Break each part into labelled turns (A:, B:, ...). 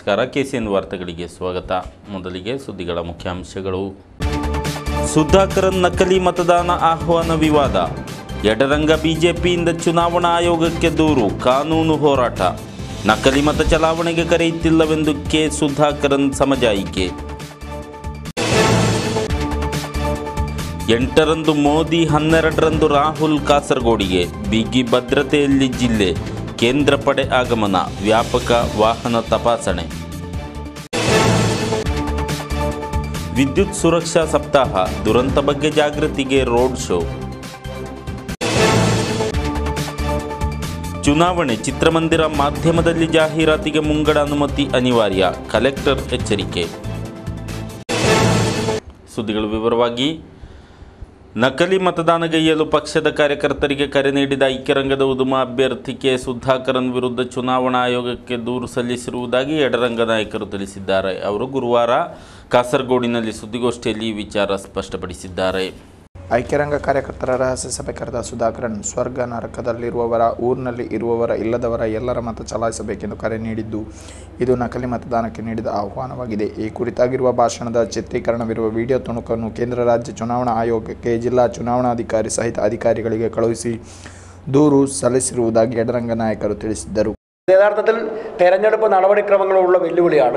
A: ನಮಸ್ಕಾರ ಕೆಸಿಎನ್ ವಾರ್ತೆಗಳಿಗೆ ಸ್ವಾಗತ ಮೊದಲಿಗೆ ಸುದ್ದಿಗಳ ಮುಖ್ಯಾಂಶಗಳು ಸುಧಾಕರನ್ ನಕಲಿ ಮತದಾನ ಆಹ್ವಾನ ವಿವಾದ ಎಡರಂಗ ಬಿಜೆಪಿಯಿಂದ ಚುನಾವಣಾ ಆಯೋಗಕ್ಕೆ ದೂರು ಕಾನೂನು ಹೋರಾಟ ನಕಲಿ ಮತ ಚಲಾವಣೆಗೆ ಕರೆಯುತ್ತಿಲ್ಲವೆಂದು ಕೆ ಸುಧಾಕರನ್ ಸಮಜಾಯಿಕೆ ಎಂಟರಂದು ಮೋದಿ ಹನ್ನೆರಡರಂದು ರಾಹುಲ್ ಕಾಸರಗೋಡಿಗೆ ಬಿಗಿ ಭದ್ರತೆಯಲ್ಲಿ ಜಿಲ್ಲೆ ಕೇಂದ್ರ ಪಡೆ ಆಗಮನ ವ್ಯಾಪಕ ವಾಹನ ತಪಾಸಣೆ ವಿದ್ಯುತ್ ಸುರಕ್ಷಾ ಸಪ್ತಾಹ ದುರಂತ ಬಗ್ಗೆ ಜಾಗೃತಿಗೆ ರೋಡ್ ಶೋ ಚುನಾವಣೆ ಚಿತ್ರಮಂದಿರ ಮಾಧ್ಯಮದಲ್ಲಿ ಜಾಹೀರಾತಿಗೆ ಮುಂಗಡ ಅನುಮತಿ ಅನಿವಾರ್ಯ ಕಲೆಕ್ಟರ್ ಎಚ್ಚರಿಕೆ ಸುದ್ದಿಗಳು ವಿವರವಾಗಿ ನಕಲಿ ಮತದಾನಗೈಯಲು ಪಕ್ಷದ ಕಾರ್ಯಕರ್ತರಿಗೆ ಕರೆ ನೀಡಿದ ಐಕ್ಯರಂಗದ ಉದುಮ ಅಭ್ಯರ್ಥಿ ಕೆ ಸುಧಾಕರನ್ ವಿರುದ್ಧ ಚುನಾವಣಾ ಆಯೋಗಕ್ಕೆ ದೂರು ಸಲ್ಲಿಸಿರುವುದಾಗಿ ಎಡರಂಗ ನಾಯಕರು ತಿಳಿಸಿದ್ದಾರೆ ಅವರು ಗುರುವಾರ ಕಾಸರಗೋಡಿನಲ್ಲಿ ಸುದ್ದಿಗೋಷ್ಠಿಯಲ್ಲಿ ಈ ವಿಚಾರ ಸ್ಪಷ್ಟಪಡಿಸಿದ್ದಾರೆ
B: ಐಕ್ಯರಂಗ ಕಾರ್ಯಕರ್ತರ ರಹಸ್ಯ ಸಭೆ ಕರೆದ ಸುಧಾಕರನ್ ಸ್ವರ್ಗ ನರಕದಲ್ಲಿರುವವರ ಊರಿನಲ್ಲಿ ಇರುವವರ ಇಲ್ಲದವರ ಎಲ್ಲರ ಮತ ಚಲಾಯಿಸಬೇಕೆಂದು ಕರೆ ನೀಡಿದ್ದು ಇದು ನಕಲಿ ಮತದಾನಕ್ಕೆ ನೀಡಿದ ಆಹ್ವಾನವಾಗಿದೆ ಈ ಕುರಿತಾಗಿರುವ ಭಾಷಣದ ಚಿತ್ರೀಕರಣವಿರುವ ವಿಡಿಯೋ ತುಣುಕನ್ನು ಕೇಂದ್ರ ರಾಜ್ಯ ಚುನಾವಣಾ ಆಯೋಗಕ್ಕೆ ಜಿಲ್ಲಾ ಚುನಾವಣಾಧಿಕಾರಿ ಸಹಿತ ಅಧಿಕಾರಿಗಳಿಗೆ ಕಳುಹಿಸಿ ದೂರು സല്ലിಸಿರುವುದಾಗಿ എടരംഗ നായകർ ತಿಳಿಸಿದ್ದರು
C: യഥാർത്ഥത്തിൽ തെരഞ്ഞെടുപ്പ് നടപടിക്രമങ്ങളോടുള്ള വെല്ലുവിളിയാണ്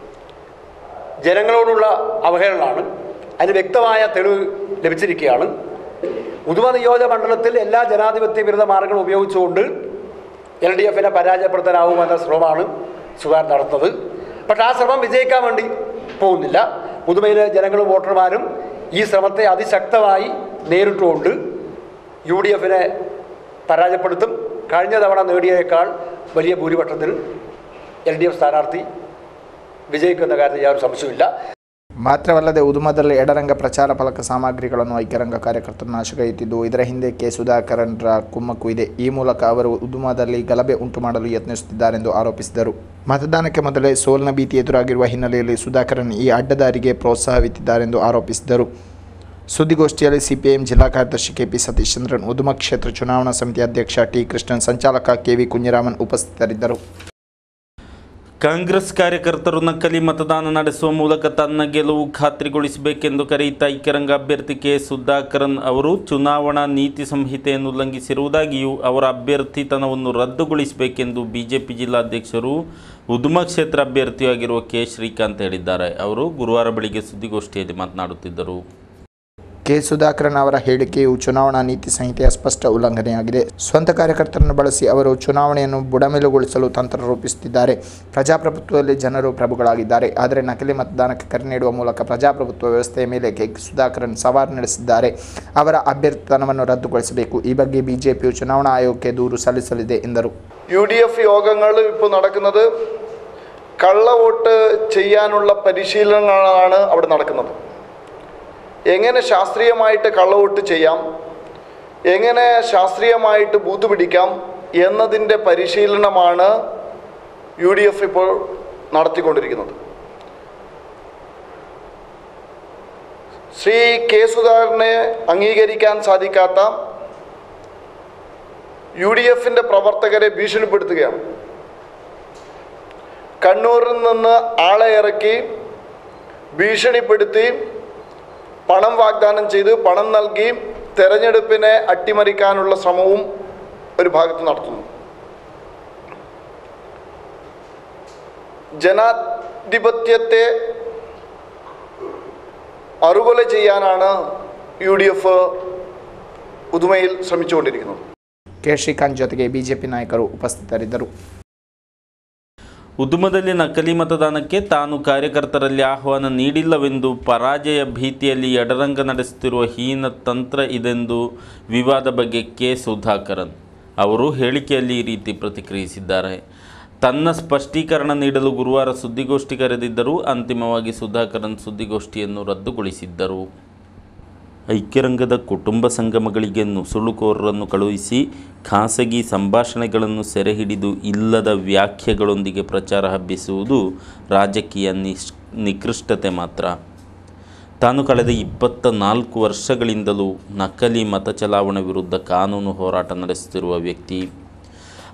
C: ജനങ്ങളോടുള്ള അവഹേളനമാണ് അതിന് വ്യക്തമായ തെളിവ് ലഭിച്ചിരിക്കുകയാണ് ഉദുമ നിയോജക മണ്ഡലത്തിൽ എല്ലാ ജനാധിപത്യ വിരുദ്ധ മാർഗങ്ങളും ഉപയോഗിച്ചുകൊണ്ട് എൽ ഡി എഫിനെ പരാജയപ്പെടുത്താനാവുമെന്ന ശ്രമമാണ് സുധാർ നടത്തുന്നത് പക്ഷേ ആ ശ്രമം വിജയിക്കാൻ വേണ്ടി പോകുന്നില്ല പുതുമയിലെ ജനങ്ങളും വോട്ടർമാരും ഈ ശ്രമത്തെ അതിശക്തമായി നേരിട്ടുകൊണ്ട് യു ഡി എഫിനെ പരാജയപ്പെടുത്തും കഴിഞ്ഞ തവണ നേടിയേക്കാൾ വലിയ ഭൂരിപക്ഷത്തിൽ എൽ ഡി എഫ് സ്ഥാനാർത്ഥി വിജയിക്കുന്ന കാര്യത്തിൽ യാതൊരു സംശയമില്ല
B: ಮಾತ್ರವಲ್ಲದೆ ಉದುಮದಲ್ಲಿ ಎಡರಂಗ ಪ್ರಚಾರ ಫಲಕ ಸಾಮಗ್ರಿಗಳನ್ನು ಐಕ್ಯರಂಗ ಕಾರ್ಯಕರ್ತರು ನಾಶಗೈಯುತ್ತಿದ್ದು ಇದರ ಹಿಂದೆ ಕೆ ಸುಧಾಕರನ್ರ ಕುಮ್ಮಕ್ಕು ಇದೆ ಈ ಮೂಲಕ ಅವರು ಉದುಮದಲ್ಲಿ ಗಲಭೆ ಉಂಟು ಮಾಡಲು ಯತ್ನಿಸುತ್ತಿದ್ದಾರೆಂದು ಆರೋಪಿಸಿದರು ಮತದಾನಕ್ಕೆ ಮೊದಲೇ ಸೋಲ್ನ ಭೀತಿ ಎದುರಾಗಿರುವ ಹಿನ್ನೆಲೆಯಲ್ಲಿ ಸುಧಾಕರನ್ ಈ ಅಡ್ಡದಾರಿಗೆ ಪ್ರೋತ್ಸಾಹವಿತ್ತಿದ್ದಾರೆಂದು ಆರೋಪಿಸಿದರು ಸುದ್ದಿಗೋಷ್ಠಿಯಲ್ಲಿ ಸಿಪಿಎಂ ಜಿಲ್ಲಾ ಕಾರ್ಯದರ್ಶಿ ಕೆಪಿ ಸತೀಶ್ ಚಂದ್ರನ್ ಉದುಮ ಕ್ಷೇತ್ರ ಚುನಾವಣಾ ಸಮಿತಿ ಅಧ್ಯಕ್ಷ ಟಿ ಕೃಷ್ಣನ್ ಸಂಚಾಲಕ ಕೆವಿ ಕುഞ്ഞിರಾಮನ್ ಉಪಸ್ಥಿತರಿದ್ದರು
A: ಕಾಂಗ್ರೆಸ್ ಕಾರ್ಯಕರ್ತರು ನಕಲಿ ಮತದಾನ ನಡೆಸುವ ಮೂಲಕ ತನ್ನ ಗೆಲುವು ಖಾತ್ರಿಗೊಳಿಸಬೇಕೆಂದು ಕರೆಯುತ್ತಾ ಐಕ್ಯರಂಗ ಅಭ್ಯರ್ಥಿ ಕೆ ಸುಧಾಕರನ್ ಅವರು ಚುನಾವಣಾ ನೀತಿ ಸಂಹಿತೆಯನ್ನು ಉಲ್ಲಂಘಿಸಿರುವುದಾಗಿಯೂ ಅವರ ಅಭ್ಯರ್ಥಿತನವನ್ನು ರದ್ದುಗೊಳಿಸಬೇಕೆಂದು ಬಿಜೆಪಿ ಜಿಲ್ಲಾಧ್ಯಕ್ಷರು ಉದುಮ ಕ್ಷೇತ್ರ ಅಭ್ಯರ್ಥಿಯಾಗಿರುವ ಕೆ ಶ್ರೀಕಾಂತ್ ಹೇಳಿದ್ದಾರೆ ಅವರು ಗುರುವಾರ ಬೆಳಿಗ್ಗೆ ಸುದ್ದಿಗೋಷ್ಠಿಯಲ್ಲಿ ಮಾತನಾಡುತ್ತಿದ್ದರು
B: ಕೆ ಸುಧಾಕರನ್ ಅವರ ಹೇಳಿಕೆಯು ಚುನಾವಣಾ ನೀತಿ ಸಂಹಿತೆಯ ಸ್ಪಷ್ಟ ಉಲ್ಲಂಘನೆಯಾಗಿದೆ ಸ್ವಂತ ಕಾರ್ಯಕರ್ತರನ್ನು ಬಳಸಿ ಅವರು ಚುನಾವಣೆಯನ್ನು ಬುಡಮೇಲುಗೊಳಿಸಲು ತಂತ್ರ ರೂಪಿಸುತ್ತಿದ್ದಾರೆ ಪ್ರಜಾಪ್ರಭುತ್ವದಲ್ಲಿ ಜನರು ಪ್ರಭುಗಳಾಗಿದ್ದಾರೆ ಆದರೆ ನಕಲಿ ಮತದಾನಕ್ಕೆ ಕರೆ ನೀಡುವ ಮೂಲಕ ಪ್ರಜಾಪ್ರಭುತ್ವ ವ್ಯವಸ್ಥೆಯ ಮೇಲೆ ಕೆ ಸುಧಾಕರನ್ ಸವಾರು ನಡೆಸಿದ್ದಾರೆ ಅವರ ಅಭ್ಯರ್ಥಿತನವನ್ನು ರದ್ದುಗೊಳಿಸಬೇಕು ಈ ಬಗ್ಗೆ ಬಿಜೆಪಿಯು ಚುನಾವಣಾ ಆಯೋಗಕ್ಕೆ ದೂರು ಸಲ್ಲಿಸಲಿದೆ ಎಂದರು
D: യു ഡി എഫ് യോഗങ്ങൾ ഇപ്പോൾ നടക്കുന്നത് കള്ള വോട്ട് ചെയ്യാനുള്ള പരിശീലനങ്ങളാണ് അവിടെ നടക്കുന്നത് എങ്ങനെ ശാസ്ത്രീയമായിട്ട് കള്ളവോട്ട് ചെയ്യാം എങ്ങനെ ശാസ്ത്രീയമായിട്ട് ബൂത്ത് പിടിക്കാം എന്നതിൻ്റെ പരിശീലനമാണ് യു ഡി എഫ് ഇപ്പോൾ നടത്തിക്കൊണ്ടിരിക്കുന്നത് ശ്രീ കെ സുധാകരനെ അംഗീകരിക്കാൻ സാധിക്കാത്ത യു ഡി എഫിൻ്റെ പ്രവർത്തകരെ ഭീഷണിപ്പെടുത്തുകയാണ് കണ്ണൂരിൽ നിന്ന് ആളെ ഇറക്കി ഭീഷണിപ്പെടുത്തി പണം വാഗ്ദാനം ചെയ്ത് പണം നൽകി തെരഞ്ഞെടുപ്പിനെ അട്ടിമറിക്കാനുള്ള ശ്രമവും ഒരു ഭാഗത്ത് നടത്തുന്നു ജനാധിപത്യത്തെ അറുകൊല ചെയ്യാനാണ് യു ഡി എഫ് ഉദുമയിൽ ശ്രമിച്ചുകൊണ്ടിരിക്കുന്നത്
B: ಕೆ ಶ್ರೀಕಾಂತ್ ಜೊತೆಗೆ ಬಿಜೆಪಿ ನಾಯಕರು ಉಪಸ್ಥಿತರಿದ್ದರು
A: ಉದ್ಯಮದಲ್ಲಿ ನಕಲಿ ಮತದಾನಕ್ಕೆ ತಾನು ಕಾರ್ಯಕರ್ತರಲ್ಲಿ ಆಹ್ವಾನ ನೀಡಿಲ್ಲವೆಂದು ಪರಾಜಯ ಭೀತಿಯಲ್ಲಿ ಎಡರಂಗ ನಡೆಸುತ್ತಿರುವ ಹೀನ ತಂತ್ರ ಇದೆಂದು ವಿವಾದ ಬಗ್ಗೆ ಕೆ ಸುಧಾಕರನ್ ಅವರು ಹೇಳಿಕೆಯಲ್ಲಿ ಈ ರೀತಿ ಪ್ರತಿಕ್ರಿಯಿಸಿದ್ದಾರೆ ತನ್ನ ಸ್ಪಷ್ಟೀಕರಣ ನೀಡಲು ಗುರುವಾರ ಸುದ್ದಿಗೋಷ್ಠಿ ಕರೆದಿದ್ದರೂ ಅಂತಿಮವಾಗಿ ಸುಧಾಕರನ್ ಸುದ್ದಿಗೋಷ್ಠಿಯನ್ನು ರದ್ದುಗೊಳಿಸಿದ್ದರು ಐಕ್ಯರಂಗದ ಕುಟುಂಬ ಸಂಗಮಗಳಿಗೆ ನುಸುಳುಕೋರರನ್ನು ಕಳುಹಿಸಿ ಖಾಸಗಿ ಸಂಭಾಷಣೆಗಳನ್ನು ಸೆರೆಹಿಡಿದು ಇಲ್ಲದ ವ್ಯಾಖ್ಯೆಗಳೊಂದಿಗೆ ಪ್ರಚಾರ ಹಬ್ಬಿಸುವುದು ರಾಜಕೀಯ ನಿಶ್ ನಿಕೃಷ್ಟತೆ ಮಾತ್ರ ತಾನು ಕಳೆದ ಇಪ್ಪತ್ತ ನಾಲ್ಕು ವರ್ಷಗಳಿಂದಲೂ ನಕಲಿ ಮತ ಚಲಾವಣೆ ವಿರುದ್ಧ ಕಾನೂನು ಹೋರಾಟ ನಡೆಸುತ್ತಿರುವ ವ್ಯಕ್ತಿ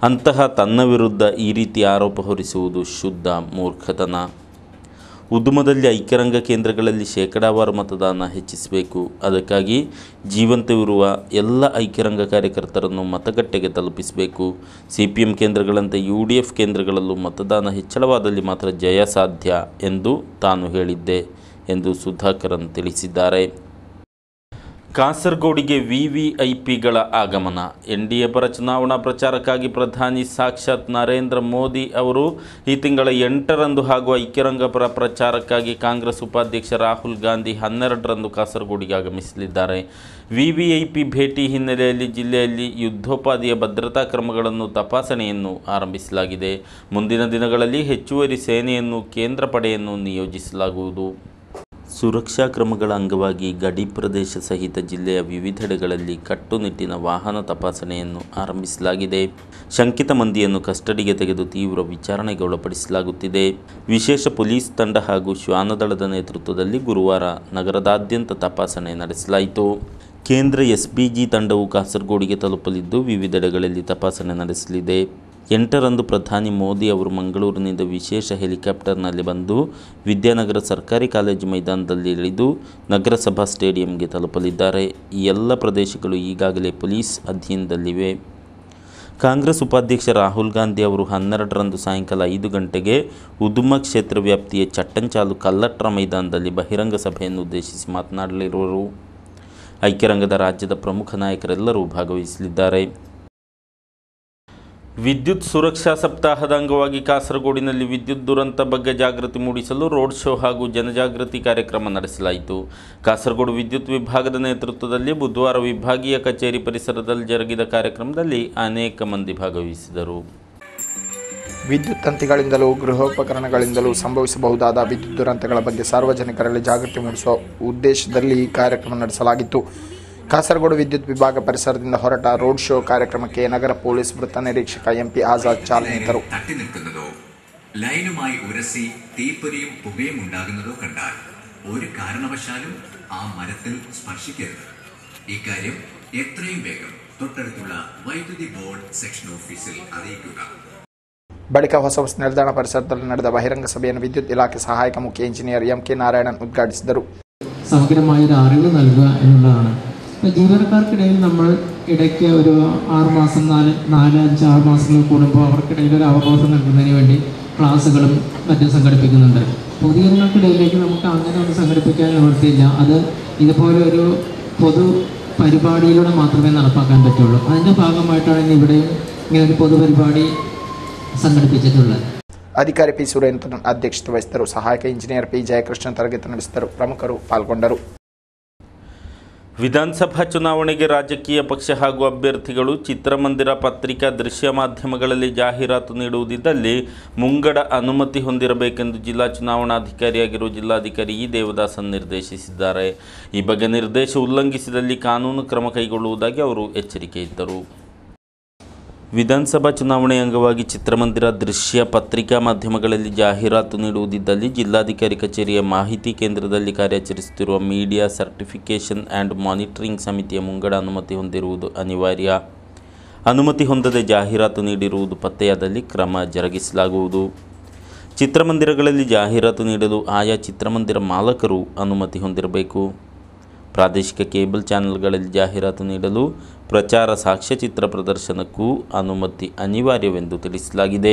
A: ಅಂತಹ ತನ್ನ ವಿರುದ್ಧ ಈ ರೀತಿ ಆರೋಪ ಹೊರಿಸುವುದು ಶುದ್ಧ ಮೂರ್ಖತನ ಉದ್ಯಮದಲ್ಲಿ ಐಕ್ಯರಂಗ ಕೇಂದ್ರಗಳಲ್ಲಿ ಶೇಕಡಾವಾರು ಮತದಾನ ಹೆಚ್ಚಿಸಬೇಕು ಅದಕ್ಕಾಗಿ ಜೀವಂತವಿರುವ ಎಲ್ಲ ಐಕ್ಯರಂಗ ಕಾರ್ಯಕರ್ತರನ್ನು ಮತಗಟ್ಟೆಗೆ ತಲುಪಿಸಬೇಕು ಸಿ ಪಿ ಎಂ ಕೇಂದ್ರಗಳಂತೆ ಯು ಡಿ ಎಫ್ ಕೇಂದ್ರಗಳಲ್ಲೂ ಮತದಾನ ಹೆಚ್ಚಳವಾದಲ್ಲಿ ಮಾತ್ರ ಜಯ ಸಾಧ್ಯ ಎಂದು ತಾನು ಹೇಳಿದ್ದೆ ಎಂದು ಸುಧಾಕರನ್ ತಿಳಿಸಿದ್ದಾರೆ ಕಾಸರಗೋಡಿಗೆ ವಿವಿಐಪಿಗಳ ಆಗಮನ ಎನ್ ಡಿ ಎ ಪರ ಚುನಾವಣಾ ಪ್ರಚಾರಕ್ಕಾಗಿ ಪ್ರಧಾನಿ ಸಾಕ್ಷಾತ್ ನರೇಂದ್ರ ಮೋದಿ ಅವರು ಈ ತಿಂಗಳ ಎಂಟರಂದು ಹಾಗೂ ಐಕ್ಯರಂಗ ಪರ ಪ್ರಚಾರಕ್ಕಾಗಿ ಕಾಂಗ್ರೆಸ್ ಉಪಾಧ್ಯಕ್ಷ ರಾಹುಲ್ ಗಾಂಧಿ ಹನ್ನೆರಡರಂದು ಕಾಸರಗೋಡಿಗೆ ಆಗಮಿಸಲಿದ್ದಾರೆ ವಿವಿಐಪಿ ಭೇಟಿ ಹಿನ್ನೆಲೆಯಲ್ಲಿ ಜಿಲ್ಲೆಯಲ್ಲಿ ಯುದ್ಧೋಪಾದಿಯ ಭದ್ರತಾ ಕ್ರಮಗಳನ್ನು ತಪಾಸಣೆಯನ್ನು ಆರಂಭಿಸಲಾಗಿದೆ ಮುಂದಿನ ದಿನಗಳಲ್ಲಿ ಹೆಚ್ಚುವರಿ ಸೇನೆಯನ್ನು ಕೇಂದ್ರ ಪಡೆಯನ್ನು ನಿಯೋಜಿಸಲಾಗುವುದು ಸುರಕ್ಷಾ ಕ್ರಮಗಳ ಅಂಗವಾಗಿ ಗಡಿ ಪ್ರದೇಶ ಸಹಿತ ಜಿಲ್ಲೆಯ ವಿವಿಧೆಡೆಗಳಲ್ಲಿ ಕಟ್ಟುನಿಟ್ಟಿನ ವಾಹನ ತಪಾಸಣೆಯನ್ನು ಆರಂಭಿಸಲಾಗಿದೆ ಶಂಕಿತ ಮಂದಿಯನ್ನು ಕಸ್ಟಡಿಗೆ ತೆಗೆದು ತೀವ್ರ ವಿಚಾರಣೆಗೆ ಒಳಪಡಿಸಲಾಗುತ್ತಿದೆ ವಿಶೇಷ ಪೊಲೀಸ್ ತಂಡ ಹಾಗೂ ಶ್ವಾನದಳದ ನೇತೃತ್ವದಲ್ಲಿ ಗುರುವಾರ ನಗರದಾದ್ಯಂತ ತಪಾಸಣೆ ನಡೆಸಲಾಯಿತು ಕೇಂದ್ರ ಎಸ್ಬಿಜಿ ತಂಡವು ಕಾಸರಗೋಡಿಗೆ ತಲುಪಲಿದ್ದು ವಿವಿಧೆಡೆಗಳಲ್ಲಿ ತಪಾಸಣೆ ನಡೆಸಲಿದೆ ಎಂಟರಂದು ಪ್ರಧಾನಿ ಮೋದಿ ಅವರು ಮಂಗಳೂರಿನಿಂದ ವಿಶೇಷ ಹೆಲಿಕಾಪ್ಟರ್ನಲ್ಲಿ ಬಂದು ವಿದ್ಯಾನಗರ ಸರ್ಕಾರಿ ಕಾಲೇಜು ಮೈದಾನದಲ್ಲಿ ಇಳಿದು ನಗರಸಭಾ ಸ್ಟೇಡಿಯಂಗೆ ತಲುಪಲಿದ್ದಾರೆ ಈ ಎಲ್ಲ ಪ್ರದೇಶಗಳು ಈಗಾಗಲೇ ಪೊಲೀಸ್ ಅಧೀನದಲ್ಲಿವೆ ಕಾಂಗ್ರೆಸ್ ಉಪಾಧ್ಯಕ್ಷ ರಾಹುಲ್ ಗಾಂಧಿ ಅವರು ಹನ್ನೆರಡರಂದು ಸಾಯಂಕಾಲ ಐದು ಗಂಟೆಗೆ ಉದುಮ ಕ್ಷೇತ್ರ ವ್ಯಾಪ್ತಿಯ ಚಟ್ಟಂಚಾಲು ಕಲ್ಲಟ್ರ ಮೈದಾನದಲ್ಲಿ ಬಹಿರಂಗ ಸಭೆಯನ್ನು ಉದ್ದೇಶಿಸಿ ಮಾತನಾಡಲಿರುವರು ಐಕ್ಯರಂಗದ ರಾಜ್ಯದ ಪ್ರಮುಖ ನಾಯಕರೆಲ್ಲರೂ ಭಾಗವಹಿಸಲಿದ್ದಾರೆ ವಿದ್ಯುತ್ ಸುರಕ್ಷಾ ಸಪ್ತಾಹದ ಅಂಗವಾಗಿ ಕಾಸರಗೋಡಿನಲ್ಲಿ ವಿದ್ಯುತ್ ದುರಂತ ಬಗ್ಗೆ ಜಾಗೃತಿ ಮೂಡಿಸಲು ರೋಡ್ ಶೋ ಹಾಗೂ ಜನಜಾಗೃತಿ ಕಾರ್ಯಕ್ರಮ ನಡೆಸಲಾಯಿತು ಕಾಸರಗೋಡು ವಿದ್ಯುತ್ ವಿಭಾಗದ ನೇತೃತ್ವದಲ್ಲಿ ಬುಧವಾರ ವಿಭಾಗೀಯ ಕಚೇರಿ ಪರಿಸರದಲ್ಲಿ ಜರುಗಿದ ಕಾರ್ಯಕ್ರಮದಲ್ಲಿ ಅನೇಕ ಮಂದಿ ಭಾಗವಹಿಸಿದರು
B: ವಿದ್ಯುತ್ ತಂತಿಗಳಿಂದಲೂ ಗೃಹೋಪಕರಣಗಳಿಂದಲೂ ಸಂಭವಿಸಬಹುದಾದ ವಿದ್ಯುತ್ ದುರಂತಗಳ ಬಗ್ಗೆ ಸಾರ್ವಜನಿಕರಲ್ಲಿ ಜಾಗೃತಿ ಮೂಡಿಸುವ ಉದ್ದೇಶದಲ್ಲಿ ಈ ಕಾರ್ಯಕ್ರಮ ನಡೆಸಲಾಗಿತ್ತು ಕಾಸರಗೋಡು ವಿದ್ಯುತ್ ವಿಭಾಗ ಪರಿಸರದಿಂದ ಹೊರಟ ರೋಡ್ ಶೋ ಕಾರ್ಯಕ್ರಮಕ್ಕೆ ನಗರ ಪೊಲೀಸ್ ವೃತ್ತ ನಿರೀಕ್ಷಕ ಎಂಪಿ ಆಜಾದ್ ಚಾಲನೆ ನೀಡಿದರು
E: തട്ടി നിൽക്കുന്നതോ ലൈനുമായി ഉരസി തീപ്പൊരിയും പുകയും ഉണ്ടാകുന്നതോ കണ്ടാൽ ഒരു കാരണവശാലും ആ മരത്തിൽ സ്പർശിക്കരുത് ഇക്കാര്യം എത്രയും വേഗം തൊട്ടടുത്തുള്ള വൈദ്യുതി ബോർഡ് സെക്ഷൻ ഓഫീസിൽ അറിയിക്കുക
B: ಬಳಿಕ ಹೊಸ ಬಸ್ ನಿಲ್ದಾಣ ಪರಿಸರದಲ್ಲಿ ನಡೆದ ಬಹಿರಂಗ ಸಭೆಯನ್ನು ವಿದ್ಯುತ್ ಇಲಾಖೆ ಸಹಾಯಕ ಮುಖ್ಯ ಇಂಜಿನಿಯರ್ ಎಂ ಕೆ ನಾರಾಯಣನ್ ಉದ್ಘಾಟಿಸಿದರು
F: സമഗ്രമായ ഒരു അറിവ് നൽകുക എന്നുള്ളതാണ് അപ്പോൾ ജീവനക്കാർക്കിടയിൽ നമ്മൾ ഇടയ്ക്ക് ഒരു ആറ് മാസം നാല് നാല് അഞ്ച് ആറ് മാസങ്ങൾ കൂടുമ്പോൾ അവർക്കിടയിൽ ഒരു അവബോധം നൽകുന്നതിന് വേണ്ടി ക്ലാസ്സുകളും മറ്റും സംഘടിപ്പിക്കുന്നുണ്ട് പൊതുജനങ്ങൾക്കിടയിലേക്ക് നമുക്ക് അങ്ങനെ ഒന്നും സംഘടിപ്പിക്കാൻ നിവൃത്തിയില്ല അത് ഇതുപോലെ ഒരു പൊതു പരിപാടിയിലൂടെ മാത്രമേ നടപ്പാക്കാൻ പറ്റുള്ളൂ അതിൻ്റെ ഭാഗമായിട്ടാണ് ഇന്ന് ഇവിടെയും ഇങ്ങനെ ഒരു പൊതുപരിപാടി സംഘടിപ്പിച്ചിട്ടുള്ളത്
B: ಅಧಿಕಾರಿ ಪಿ ಸುರೇಂದ್ರನ್ ಅಧ್ಯಕ್ಷತೆ ವಹಿಸಿದರು ಸಹಾಯಕ ಇಂಜಿನಿಯರ್ ಪಿ ಜಯಕೃಷ್ಣನ್ ತರಗತಿ ನಡೆಸಿದರು ಪ್ರಮುಖರು ಪಾಲ್ಗೊಂಡರು
A: ವಿಧಾನಸಭಾ ಚುನಾವಣೆಗೆ ರಾಜಕೀಯ ಪಕ್ಷ ಹಾಗೂ ಅಭ್ಯರ್ಥಿಗಳು ಚಿತ್ರಮಂದಿರ ಪತ್ರಿಕಾ ದೃಶ್ಯ ಮಾಧ್ಯಮಗಳಲ್ಲಿ ಜಾಹೀರಾತು ನೀಡುವುದಿದ್ದಲ್ಲಿ ಮುಂಗಡ ಅನುಮತಿ ಹೊಂದಿರಬೇಕೆಂದು ಜಿಲ್ಲಾ ಚುನಾವಣಾಧಿಕಾರಿಯಾಗಿರುವ ಜಿಲ್ಲಾಧಿಕಾರಿ ಇ ದೇವದಾಸನ್ ನಿರ್ದೇಶಿಸಿದ್ದಾರೆ ಈ ಬಗ್ಗೆ ನಿರ್ದೇಶ ಉಲ್ಲಂಘಿಸಿದಲ್ಲಿ ಕಾನೂನು ಕ್ರಮ ಕೈಗೊಳ್ಳುವುದಾಗಿ ಅವರು ಎಚ್ಚರಿಕೆ ಇದ್ದರು ವಿಧಾನಸಭಾ ಚುನಾವಣೆ ಅಂಗವಾಗಿ ಚಿತ್ರಮಂದಿರ ದೃಶ್ಯ ಪತ್ರಿಕಾ ಮಾಧ್ಯಮಗಳಲ್ಲಿ ಜಾಹೀರಾತು ನೀಡುವುದಿದ್ದಲ್ಲಿ ಜಿಲ್ಲಾಧಿಕಾರಿ ಕಚೇರಿಯ ಮಾಹಿತಿ ಕೇಂದ್ರದಲ್ಲಿ ಕಾರ್ಯಾಚರಿಸುತ್ತಿರುವ ಮೀಡಿಯಾ ಸರ್ಟಿಫಿಕೇಷನ್ ಆ್ಯಂಡ್ ಮಾನಿಟರಿಂಗ್ ಸಮಿತಿಯ ಮುಂಗಡ ಅನುಮತಿ ಹೊಂದಿರುವುದು ಅನಿವಾರ್ಯ ಅನುಮತಿ ಹೊಂದದೆ ಜಾಹೀರಾತು ನೀಡಿರುವುದು ಪತ್ತೆಯಾದಲ್ಲಿ ಕ್ರಮ ಜರುಗಿಸಲಾಗುವುದು ಚಿತ್ರಮಂದಿರಗಳಲ್ಲಿ ಜಾಹೀರಾತು ನೀಡಲು ಆಯಾ ಚಿತ್ರಮಂದಿರ ಮಾಲಕರು ಅನುಮತಿ ಹೊಂದಿರಬೇಕು ಪ್ರಾದೇಶಿಕ ಕೇಬಲ್ ಚಾನೆಲ್ಗಳಲ್ಲಿ ಜಾಹೀರಾತು ನೀಡಲು ಪ್ರಚಾರ ಸಾಕ್ಷ್ಯಚಿತ್ರ ಪ್ರದರ್ಶನಕ್ಕೂ ಅನುಮತಿ ಅನಿವಾರ್ಯವೆಂದು ತಿಳಿಸಲಾಗಿದೆ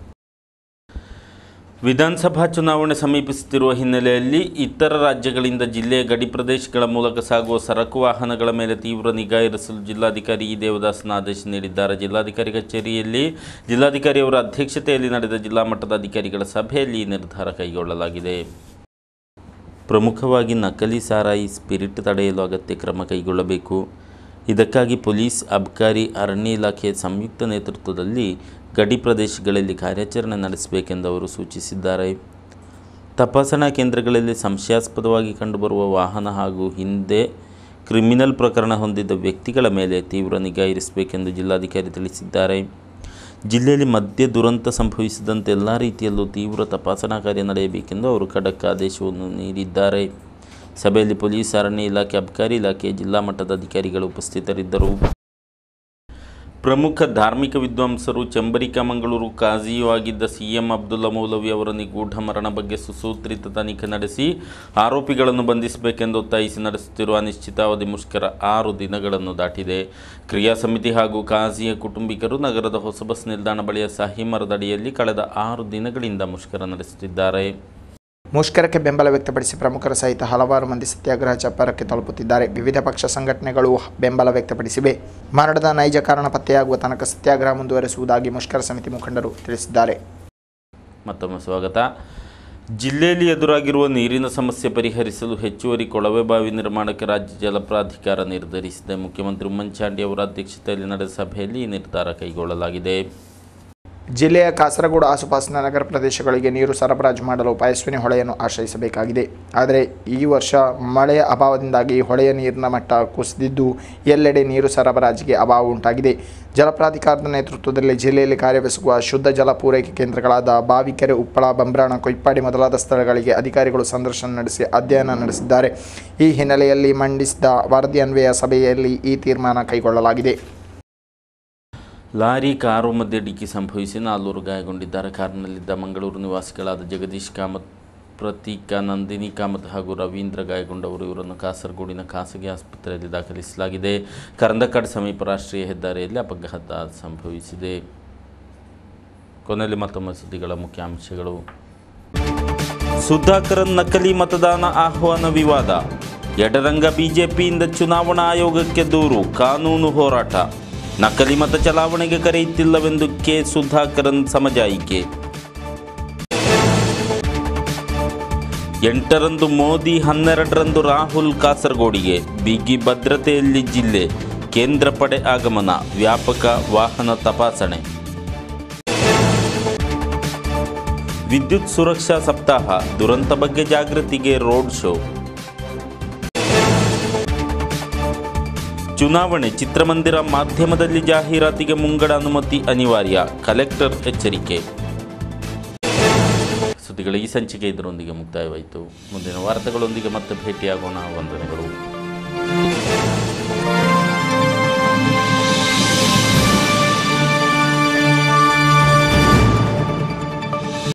A: ವಿಧಾನಸಭಾ ಚುನಾವಣೆ ಸಮೀಪಿಸುತ್ತಿರುವ ಹಿನ್ನೆಲೆಯಲ್ಲಿ ಇತರ ರಾಜ್ಯಗಳಿಂದ ಜಿಲ್ಲೆಯ ಗಡಿ ಪ್ರದೇಶಗಳ ಮೂಲಕ ಸಾಗುವ ಸರಕು ವಾಹನಗಳ ಮೇಲೆ ತೀವ್ರ ನಿಗಾ ಇರಿಸಲು ಜಿಲ್ಲಾಧಿಕಾರಿ ಇ ದೇವದಾಸನ ಆದೇಶ ನೀಡಿದ್ದಾರೆ ಜಿಲ್ಲಾಧಿಕಾರಿ ಕಚೇರಿಯಲ್ಲಿ ಜಿಲ್ಲಾಧಿಕಾರಿಯವರ ಅಧ್ಯಕ್ಷತೆಯಲ್ಲಿ ನಡೆದ ಜಿಲ್ಲಾ ಮಟ್ಟದ ಅಧಿಕಾರಿಗಳ ಸಭೆಯಲ್ಲಿ ಈ ನಿರ್ಧಾರ ಕೈಗೊಳ್ಳಲಾಗಿದೆ ಪ್ರಮುಖವಾಗಿ ನಕಲಿ ಸಾರಾಯಿ ಸ್ಪಿರಿಟ್ ತಡೆಯಲು ಅಗತ್ಯ ಕ್ರಮ ಕೈಗೊಳ್ಳಬೇಕು ಇದಕ್ಕಾಗಿ ಪೊಲೀಸ್ ಅಬ್ಕಾರಿ ಅರಣ್ಯ ಇಲಾಖೆ ಸಂಯುಕ್ತ ನೇತೃತ್ವದಲ್ಲಿ ಗಡಿ ಪ್ರದೇಶಗಳಲ್ಲಿ ಕಾರ್ಯಾಚರಣೆ ನಡೆಸಬೇಕೆಂದು ಅವರು ಸೂಚಿಸಿದ್ದಾರೆ ತಪಾಸಣಾ ಕೇಂದ್ರಗಳಲ್ಲಿ ಸಂಶಯಾಸ್ಪದವಾಗಿ ಕಂಡುಬರುವ ವಾಹನ ಹಾಗೂ ಹಿಂದೆ ಕ್ರಿಮಿನಲ್ ಪ್ರಕರಣ ಹೊಂದಿದ್ದ ವ್ಯಕ್ತಿಗಳ ಮೇಲೆ ತೀವ್ರ ನಿಗಾ ಇರಿಸಬೇಕೆಂದು ಜಿಲ್ಲಾಧಿಕಾರಿ ತಿಳಿಸಿದ್ದಾರೆ ಜಿಲ್ಲೆಯಲ್ಲಿ ಮದ್ಯ ದುರಂತ ಸಂಭವಿಸಿದಂತೆ ಎಲ್ಲ ರೀತಿಯಲ್ಲೂ ತೀವ್ರ ತಪಾಸಣಾ ಕಾರ್ಯ ನಡೆಯಬೇಕೆಂದು ಅವರು ಖಡಕ್ ಆದೇಶವನ್ನು ನೀಡಿದ್ದಾರೆ ಸಭೆಯಲ್ಲಿ ಪೊಲೀಸ್ ಅರಣ್ಯ ಇಲಾಖೆ ಅಬಕಾರಿ ಇಲಾಖೆ ಜಿಲ್ಲಾ ಮಟ್ಟದ ಅಧಿಕಾರಿಗಳು ಉಪಸ್ಥಿತರಿದ್ದರು ಪ್ರಮುಖ ಧಾರ್ಮಿಕ ವಿದ್ವಾಂಸರು ಚಂಬರಿಕಾ ಮಂಗಳೂರು ಕಾಜಿಯೂ ಆಗಿದ್ದ ಸಿ ಎಂ ಅಬ್ದುಲ್ಲಾ ಮೌಲವಿ ಅವರ ನಿಗೂಢ ಮರಣ ಬಗ್ಗೆ ಸುಸೂತ್ರಿತ ತನಿಖೆ ನಡೆಸಿ ಆರೋಪಿಗಳನ್ನು ಬಂಧಿಸಬೇಕೆಂದು ಒತ್ತಾಯಿಸಿ ನಡೆಸುತ್ತಿರುವ ಅನಿಶ್ಚಿತಾವಧಿ ಮುಷ್ಕರ ಆರು ದಿನಗಳನ್ನು ದಾಟಿದೆ ಕ್ರಿಯಾ ಸಮಿತಿ ಹಾಗೂ ಕಾಜಿಯ ಕುಟುಂಬಿಕರು ನಗರದ ಹೊಸ ಬಸ್ ನಿಲ್ದಾಣ ಬಳಿಯ ಸಾಹಿ ಮರದಡಿಯಲ್ಲಿ ಕಳೆದ ಆರು ದಿನಗಳಿಂದ ಮುಷ್ಕರ ನಡೆಸುತ್ತಿದ್ದಾರೆ
B: ಮುಷ್ಕರಕ್ಕೆ ಬೆಂಬಲ ವ್ಯಕ್ತಪಡಿಸಿ ಪ್ರಮುಖರ ಸಹಿತ ಹಲವಾರು ಮಂದಿ ಸತ್ಯಾಗ್ರಹ ಚಪ್ಪರಕ್ಕೆ ತಲುಪುತ್ತಿದ್ದಾರೆ ವಿವಿಧ ಪಕ್ಷ ಸಂಘಟನೆಗಳು ಬೆಂಬಲ ವ್ಯಕ್ತಪಡಿಸಿವೆ ಮರಣದ ನೈಜ ಕಾರಣ ಪತ್ತೆಯಾಗುವ ತನಕ ಸತ್ಯಾಗ್ರಹ ಮುಂದುವರೆಸುವುದಾಗಿ ಮುಷ್ಕರ ಸಮಿತಿ ಮುಖಂಡರು ತಿಳಿಸಿದ್ದಾರೆ
A: ಮತ್ತೊಮ್ಮೆ ಸ್ವಾಗತ ಜಿಲ್ಲೆಯಲ್ಲಿ ಎದುರಾಗಿರುವ ನೀರಿನ ಸಮಸ್ಯೆ ಪರಿಹರಿಸಲು ಹೆಚ್ಚುವರಿ ಕೊಳವೆ ಬಾವಿ ನಿರ್ಮಾಣಕ್ಕೆ ರಾಜ್ಯ ಜಲ ಪ್ರಾಧಿಕಾರ ನಿರ್ಧರಿಸಿದೆ ಮುಖ್ಯಮಂತ್ರಿ ಉಮ್ಮನ್ಚಾಂಡಿ ಅವರ ಅಧ್ಯಕ್ಷತೆಯಲ್ಲಿ ನಡೆದ ಸಭೆಯಲ್ಲಿ ಈ ನಿರ್ಧಾರ ಕೈಗೊಳ್ಳಲಾಗಿದೆ
B: ಜಿಲ್ಲೆಯ ಕಾಸರಗೋಡು ಆಸುಪಾಸಿನ ನಗರ ಪ್ರದೇಶಗಳಿಗೆ ನೀರು ಸರಬರಾಜು ಮಾಡಲು ಪಯಸ್ವಿನಿ ಹೊಳೆಯನ್ನು ಆಶ್ರಯಿಸಬೇಕಾಗಿದೆ ಆದರೆ ಈ ವರ್ಷ ಮಳೆಯ ಅಭಾವದಿಂದಾಗಿ ಹೊಳೆಯ ನೀರಿನ ಮಟ್ಟ ಕುಸಿದಿದ್ದು ಎಲ್ಲೆಡೆ ನೀರು ಸರಬರಾಜಿಗೆ ಅಭಾವ ಉಂಟಾಗಿದೆ ಜಲಪ್ರಾಧಿಕಾರದ ನೇತೃತ್ವದಲ್ಲಿ ಜಿಲ್ಲೆಯಲ್ಲಿ ಕಾರ್ಯವೆಸಗುವ ಶುದ್ಧ ಜಲ ಪೂರೈಕೆ ಕೇಂದ್ರಗಳಾದ ಬಾವಿಕೆರೆ ಉಪ್ಪಳ ಬಂಬ್ರಾಣ ಕೊಯ್ಪಾಡಿ ಮೊದಲಾದ ಸ್ಥಳಗಳಿಗೆ ಅಧಿಕಾರಿಗಳು ಸಂದರ್ಶನ ನಡೆಸಿ ಅಧ್ಯಯನ ನಡೆಸಿದ್ದಾರೆ ಈ ಹಿನ್ನೆಲೆಯಲ್ಲಿ ಮಂಡಿಸಿದ ವರದಿ ಅನ್ವಯ ಸಭೆಯಲ್ಲಿ ಈ ತೀರ್ಮಾನ ಕೈಗೊಳ್ಳಲಾಗಿದೆ
A: ಲಾರಿ ಕಾರು ಮಧ್ಯೆ ಡಿಕ್ಕಿ ಸಂಭವಿಸಿ ನಾಲ್ವರು ಗಾಯಗೊಂಡಿದ್ದಾರೆ ಕಾರಿನಲ್ಲಿದ್ದ ಮಂಗಳೂರು ನಿವಾಸಿಗಳಾದ ಜಗದೀಶ್ ಕಾಮತ್ ಪ್ರತೀಕ ನಂದಿನಿ ಕಾಮತ್ ಹಾಗೂ ರವೀಂದ್ರ ಗಾಯಗೊಂಡವರು ಇವರನ್ನು ಕಾಸರಗೋಡಿನ ಖಾಸಗಿ ಆಸ್ಪತ್ರೆಯಲ್ಲಿ ದಾಖಲಿಸಲಾಗಿದೆ ಕರಂದಕಾಡ್ ಸಮೀಪ ರಾಷ್ಟ್ರೀಯ ಹೆದ್ದಾರಿಯಲ್ಲಿ ಅಪಘಾತ ಸಂಭವಿಸಿದೆ ಕೊನೆಯಲ್ಲಿ ಮತ್ತೊಮ್ಮೆ ಸುದ್ದಿಗಳ ಮುಖ್ಯಾಂಶಗಳು ಸುಧಾಕರನ್ ನಕಲಿ ಮತದಾನ ಆಹ್ವಾನ ವಿವಾದ ಎಡರಂಗ ಬಿಜೆಪಿಯಿಂದ ಚುನಾವಣಾ ಆಯೋಗಕ್ಕೆ ದೂರು ಕಾನೂನು ಹೋರಾಟ ನಕಲಿ ಮತ ಚಲಾವಣೆಗೆ ಕರೆಯುತ್ತಿಲ್ಲವೆಂದು ಕೆ ಸುಧಾಕರನ್ ಸಮಜಾಯಿಕೆ ಎಂಟರಂದು ಮೋದಿ ಹನ್ನೆರಡರಂದು ರಾಹುಲ್ ಕಾಸರಗೋಡಿಗೆ ಬಿಗಿ ಭದ್ರತೆಯಲ್ಲಿ ಜಿಲ್ಲೆ ಕೇಂದ್ರ ಪಡೆ ಆಗಮನ ವ್ಯಾಪಕ ವಾಹನ ತಪಾಸಣೆ ವಿದ್ಯುತ್ ಸುರಕ್ಷಾ ಸಪ್ತಾಹ ದುರಂತ ಬಗ್ಗೆ ಜಾಗೃತಿಗೆ ರೋಡ್ ಶೋ ಚುನಾವಣೆ ಚಿತ್ರಮಂದಿರ ಮಾಧ್ಯಮದಲ್ಲಿ ಜಾಹೀರಾತಿಗೆ ಮುಂಗಡ ಅನುಮತಿ ಅನಿವಾರ್ಯ ಕಲೆಕ್ಟರ್ ಎಚ್ಚರಿಕೆ ಸುದ್ದಿಗಳ ಈ ಸಂಚಿಕೆ ಇದರೊಂದಿಗೆ ಮುಕ್ತಾಯವಾಯಿತು ಮುಂದಿನ ವಾರ್ತೆಗಳೊಂದಿಗೆ ಮತ್ತೆ ಭೇಟಿಯಾಗೋಣ ವಂದನೆಗಳು